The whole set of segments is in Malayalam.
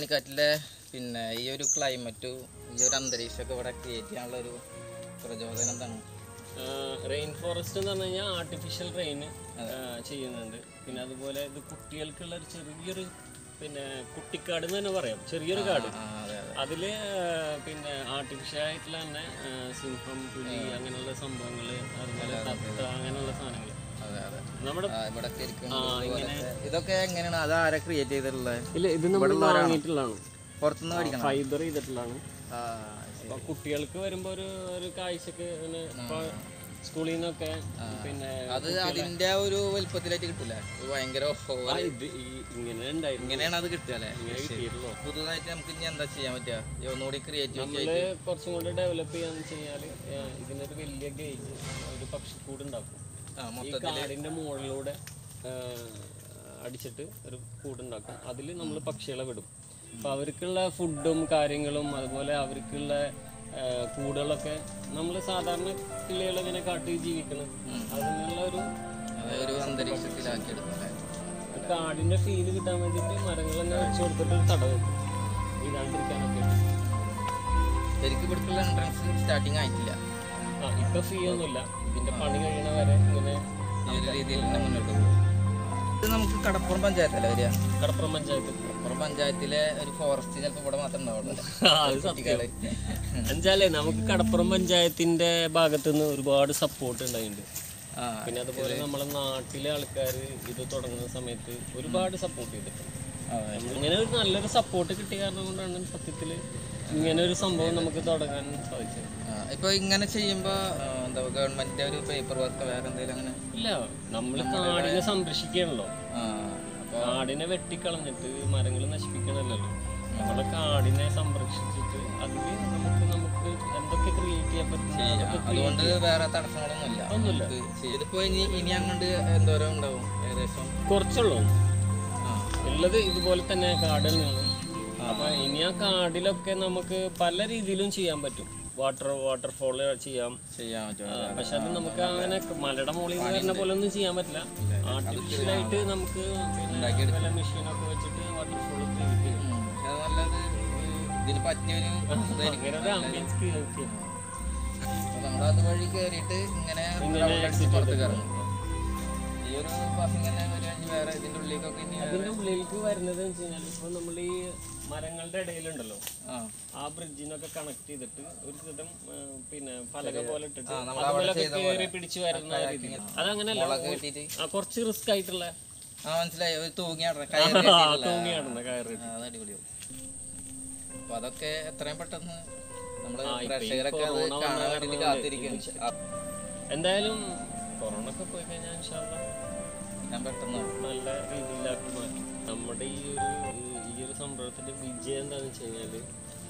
മണിക്കാറ്റിലെ പിന്നെ ഈ ഒരു ക്ലൈമറ്റും ഈ ഒരു അന്തരീക്ഷമൊക്കെ ഇവിടെ ക്രിയേറ്റ് ചെയ്യാനുള്ള ഒരു പ്രചോദനം എന്താണ് റെയിൻ ഫോറസ്റ്റ് എന്ന് പറഞ്ഞു കഴിഞ്ഞാൽ ആർട്ടിഫിഷ്യൽ റെയിൻ ചെയ്യുന്നുണ്ട് പിന്നെ അതുപോലെ ഇത് കുട്ടികൾക്കുള്ള ഒരു ചെറിയൊരു പിന്നെ കുട്ടിക്കാട് എന്ന് തന്നെ പറയാം ചെറിയൊരു കാട് ആ അതെ അതെ അതില് ആ, പിന്നെ ആർട്ടിഫിഷ്യൽ ആയിട്ടുള്ള തന്നെ ആ, സിംഹം പുലി അങ്ങനെയുള്ള സംഭവങ്ങൾ അതുപോലെ തത്ത അങ്ങനെയുള്ള സാധനങ്ങൾ അതെ അതെ നമ്മുടെ ആ, ഇവിടൊക്കെ ഇരിക്കും ആ ഇങ്ങനെ ഇതൊക്കെ എങ്ങനെയാണ് അത് ആരാ ക്രിയേറ്റ് ചെയ്തിട്ടുള്ളത് ഇല്ല ഇത് നമ്മൾ വാങ്ങിയിട്ടുള്ളതാണ് പുറത്തുനിന്ന് മേടിക്കണം ഫൈബർ ചെയ്തിട്ടുള്ളതാണ് ആ അപ്പൊ കുട്ടികൾക്ക് വരുമ്പോ ഒരു ഒരു കാഴ്ചക്ക് ഇങ്ങനെ ഇപ്പൊ സ്കൂളിൽ നിന്നൊക്കെ പിന്നെ അത് അതിന്റെ ആ ഒരു വലുപ്പത്തിലായിട്ട് കിട്ടില്ല ഇത് ഭയങ്കര over. ആ, ഇത് ഈ- ഇങ്ങനെ ഉണ്ടായിരുന്നു ഇങ്ങനെയാണ് അത് കിട്ടുക അല്ലേ ഇങ്ങനെ കിട്ടിയിട്ടുള്ളൂ പുതുതായിട്ട് നമുക്ക് ഇനി എന്താ ചെയ്യാൻ പറ്റുക ഈ ഒന്നുകൂടി ക്രിയേറ്റിവിറ്റി നമ്മള് കുറച്ചും കൂടി ഡെവലപ്പ് ചെയ്യാന്ന് വെച്ച് കഴിഞ്ഞാല് ഏ, ഇതിനൊരു വലിയ ഗേജ് ഒരു പക്ഷിക്കൂട് ഉണ്ടാക്കും ആ ഈ മൊത്തം കാടിന്റെ മുകളിലൂടെ ഏ, അടിച്ചിട്ട് ഒരു കൂടുണ്ടാക്കും അതിൽ നമ്മൾ പക്ഷികളെ വിടും അപ്പൊ അവർക്കുള്ള ഫുഡും കാര്യങ്ങളും അതുപോലെ അവർക്കുള്ള ഏ, കൂടുകളൊക്കെ നമ്മൾ സാധാരണ കിളികൾ ഇങ്ങനെ കാട്ടിൽ ജീവിക്കണം അതിനുള്ള ഒരു അതായത് ഒരു അന്തരീക്ഷത്തിലാക്കി എടുക്കും അല്ലേ കാടിന്റെ ഫീല് കിട്ടാൻ വേണ്ടിയിട്ട് മരങ്ങളെല്ലാം വെച്ച് കൊടുത്തിട്ട് ഒരു തട വെക്കും ഇതാണ്ടിരിക്കാനൊക്കെ ശരിക്കും ഇവിടേക്കുള്ള എൻട്രൻസ് സ്റ്റാർട്ടിങ് ആയിട്ടില്ല ആ ഇപ്പൊ ഫീ ഒന്നുമില്ല ഇതിന്റെ പണി കഴിയണ വരെ ഇങ്ങനെ ഈ ഒരു രീതിയിൽ തന്നെ മുന്നോട്ട് പോകും ഇത് നമുക്ക് കടപ്പുറം പഞ്ചായത്തല്ലേ വരിക കടപ്പുറം പഞ്ചായത്ത് കടപ്പുറം പഞ്ചായത്തിലെ ഒരു ഫോറസ്റ്റ് ചിലപ്പോൾ ഇവിടെ മാത്രം ഉണ്ടാവുള്ളൂ അത് സത്യം എന്നുവെച്ചാലേ നമുക്ക് കടപ്പുറം പഞ്ചായത്തിന്റെ ഭാഗത്തു നിന്ന് ഒരുപാട് സപ്പോർട്ട് ഉണ്ടായിട്ടുണ്ട് ആ പിന്നെ അതുപോലെ നമ്മളെ നാട്ടിലെ ആൾക്കാർ ഇത് തുടങ്ങുന്ന സമയത്ത് ഒരുപാട് സപ്പോർട്ട് ചെയ്തിട്ടുണ്ട് അതെ. ഇങ്ങനെ ഒരു നല്ലൊരു സപ്പോർട്ട് കിട്ടിയ കാരണം കൊണ്ടാണ് സത്യത്തിൽ ഇങ്ങനെ ഒരു സംഭവം നമുക്ക് തുടങ്ങാൻ സാധിച്ചത് ആ, ഇപ്പൊ ഇങ്ങനെ ചെയ്യുമ്പോ ആ, എന്താ ഗവൺമെന്റിന്റെ ഒരു പേപ്പർ വർക്ക് വേറെ എന്തെങ്കിലും അങ്ങനെ ഇല്ല നമ്മൾ കാടിനെ സംരക്ഷിക്കുകയാണല്ലോ ആ അപ്പൊ കാടിനെ വെട്ടിക്കളഞ്ഞിട്ട് മരങ്ങൾ നശിപ്പിക്കണമല്ലോ നമ്മളെ കാടിനെ സംരക്ഷിച്ചിട്ട് അതിൽ നമുക്ക് നമുക്ക് എന്തൊക്കെ ക്രിയേറ്റ് ചെയ്യാൻ പറ്റും അതൊക്കെ അതുകൊണ്ട് വേറെ തടസ്സങ്ങളൊന്നുമില്ല ഒന്നുമില്ല. നമുക്ക് ചെയ്യാം. ഇതിപ്പോ ഇനി ഇനി അങ്ങോട്ട് എന്തോരം ഉണ്ടാവും ഏകദേശം കുറച്ചുള്ളൂ ആ ഉള്ളത് ഇതുപോലെ തന്നെ കാട് തന്നെയാണ് അപ്പൊ ഇനി ആ കാടിലൊക്കെ നമുക്ക് പല രീതിയിലും ചെയ്യാൻ പറ്റും വാട്ടർ വാട്ടർഫോള് ചെയ്യാം ചെയ്യാൻ പറ്റും ആ, പക്ഷെ അത് നമുക്ക് അങ്ങനെ മലയുടെ മുകളിൽ നിന്ന് വരുന്ന പോലെ ഒന്നും ചെയ്യാൻ പറ്റില്ല ആർട്ടിഫിഷ്യലായിട്ട് നമുക്ക് പിന്നെ വല്ല മെഷീനൊക്കെ വെച്ചിട്ട് വാട്ടർഫോൾ ക്രിയേറ്റ് ചെയ്യാം ഉം. പക്ഷെ അത് നല്ലത് ഇതിന് പറ്റിയൊരു ഇതായിരിക്കും അങ്ങനെ ഒരു ആംബിയൻസ് ക്രിയേറ്റ് ചെയ്യാം അപ്പൊ നമ്മളത് വഴി കയറിയിട്ട് ഇങ്ങനെ ഇങ്ങനെ round അടിച്ച് exit പുറത്ത് ചെയ്തിട്ട് കറങ്ങും ഈ ഒരു പാസിംഗ് തന്നെ ഒരു ഇനി വേറെ ഇതിന്റെ ഉള്ളിലേക്കൊക്കെ ഇനി വേറെ- അതിന്റെ ഉള്ളിലേക്ക് വരുന്നത് വെച്ച് കഴിഞ്ഞാൽ ഇപ്പൊ നമ്മൾ ഈ മരങ്ങളുടെ ഇടയിലുണ്ടല്ലോ ആ ആ ബ്രിഡ്ജിനൊക്കെ കണക്ട് ചെയ്തിട്ട് ഒരു വിധം ആ, പിന്നെ പലക പോലെ ഇട്ടിട്ട് ആ, നമ്മളവിടെ അതുപോലൊക്കെ ചെയ്ത കയറി പിടിച്ച് വരുന്ന രീതി അതങ്ങനല്ല മുളക് കെട്ടിയിട്ട് ആ കുറച്ച് റിസ്ക് ആയിട്ടുള്ള ആ മനസ്സിലായി ഒരു തൂങ്ങിയാടണം കയറി ആ, കെട്ടിയിട്ടുള്ള. തൂങ്ങിയാടുന്ന കയറി ആ, അത് അടിപൊളിയാവും അപ്പൊ അതൊക്കെ എത്രയും പെട്ടെന്ന് നമ്മള് ആ, ഇപ്പൊ ഈ പ്രേക്ഷകരൊക്കെ അത് കൊറോണ കാണാൻ വന്ന വേണ്ടിട്ട് കാരണം കാത്തിരിക്കും ആ, എന്തായാലും കൊറോണ ഒക്കെ പോയി കഴിഞ്ഞാൽ ഇൻഷാല്ലാ ഞാൻ പെട്ടെന്ന് നല്ല രീതിയിലാക്കി മാറ്റി നമ്മുടെ ഈ ഒരു ഈ ഒരു സംഭവത്തിന്റെ വിജയം എന്താണെന്ന് വെച്ച് കഴിഞ്ഞാല്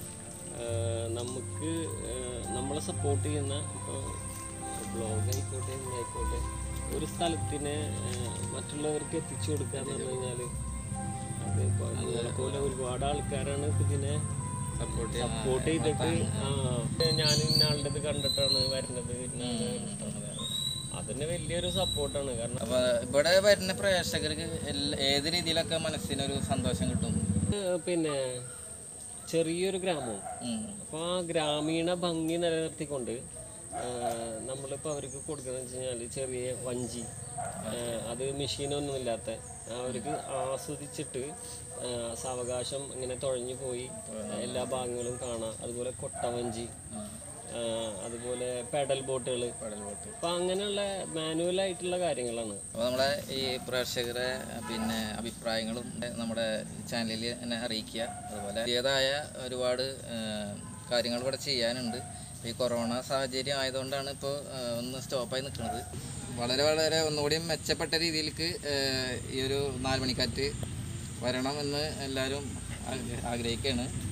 ആഹ് നമുക്ക് ആഹ് നമ്മളെ സപ്പോർട്ട് ചെയ്യുന്ന ഇപ്പോൾ ബ്ലോഗ് ആയിക്കോട്ടെ എന്തായിക്കോട്ടെ ഒരു സ്ഥലത്തിനെ ആഹ് മറ്റുള്ളവർക്ക് എത്തിച്ചു കൊടുക്കുക എന്ന് പറഞ്ഞു കഴിഞ്ഞാൽ അത് ഇപ്പോൾ നിങ്ങളെ പോലെ ഒരുപാട് ആൾക്കാരാണ് ഇപ്പൊ ഇതിനെ സപ്പോർട്ട് ചെയ്യാൻ സപ്പോർട്ട് ചെയ്തിട്ട് ആ ഞാൻ ഇന്ന ആളുടെ ഇത് കണ്ടിട്ടാണ് വരുന്നത് ഇന്ന ആളുടെ കണ്ടിട്ടാണ് അതന്നെ വലിയൊരു സപ്പോർട്ടാണ് കാരണം അപ്പൊ ഇവിടെ വരുന്ന പ്രേക്ഷകർക്ക് എല്ലാ- ഏത് രീതിയിലൊക്കെ മനസ്സിനൊരു സന്തോഷം കിട്ടും ഏഹ് പിന്നെ ചെറിയൊരു ഗ്രാമവും ഉം. അപ്പോൾ ആ ഗ്രാമീണ ഭംഗി നിലനിർത്തിക്കൊണ്ട് ഏഹ് നമ്മളിപ്പോൾ അവർക്ക് കൊടുക്കുന്നത് വെച്ച് കഴിഞ്ഞാൽ ചെറിയ വഞ്ചി ഏഹ് അത് മെഷീനൊന്നും ഇല്ലാത്ത അവർക്ക് ആസ്വദിച്ചിട്ട് ഏഹ് സാവകാശം ഇങ്ങനെ തുഴഞ്ഞു പോയി എല്ലാ ഭാഗങ്ങളും കാണാം അതുപോലെ കൊട്ടവഞ്ചി ഏഹ് അതുപോലെ പെഡൽ ബോട്ടുകൾ കടൽ പോട്ട് അപ്പോൾ അങ്ങനെയുള്ള മാനുവൽ ആയിട്ടുള്ള കാര്യങ്ങളാണ് അപ്പോൾ നമ്മളെ ഈ പ്രേക്ഷകരെ പിന്നെ അഭിപ്രായങ്ങളും നമ്മുടെ ചാനലിൽ എന്നെ അറിയിക്കുക അതുപോലെ പുതിയതായ ഒരുപാട് കാര്യങ്ങൾ ഇവിടെ ചെയ്യാനുണ്ട് ഈ കൊറോണ സാഹചര്യം ആയതുകൊണ്ടാണ് ഇപ്പോൾ ഒന്ന് സ്റ്റോപ്പായി നിൽക്കുന്നത് വളരെ വളരെ ഒന്നുകൂടി മെച്ചപ്പെട്ട രീതിയിലേക്ക് ഈ ഒരു നാല് മണിക്കാറ്റ് വരണം എന്ന് എല്ലാവരും ആഗ്രഹിക്കുകയാണ്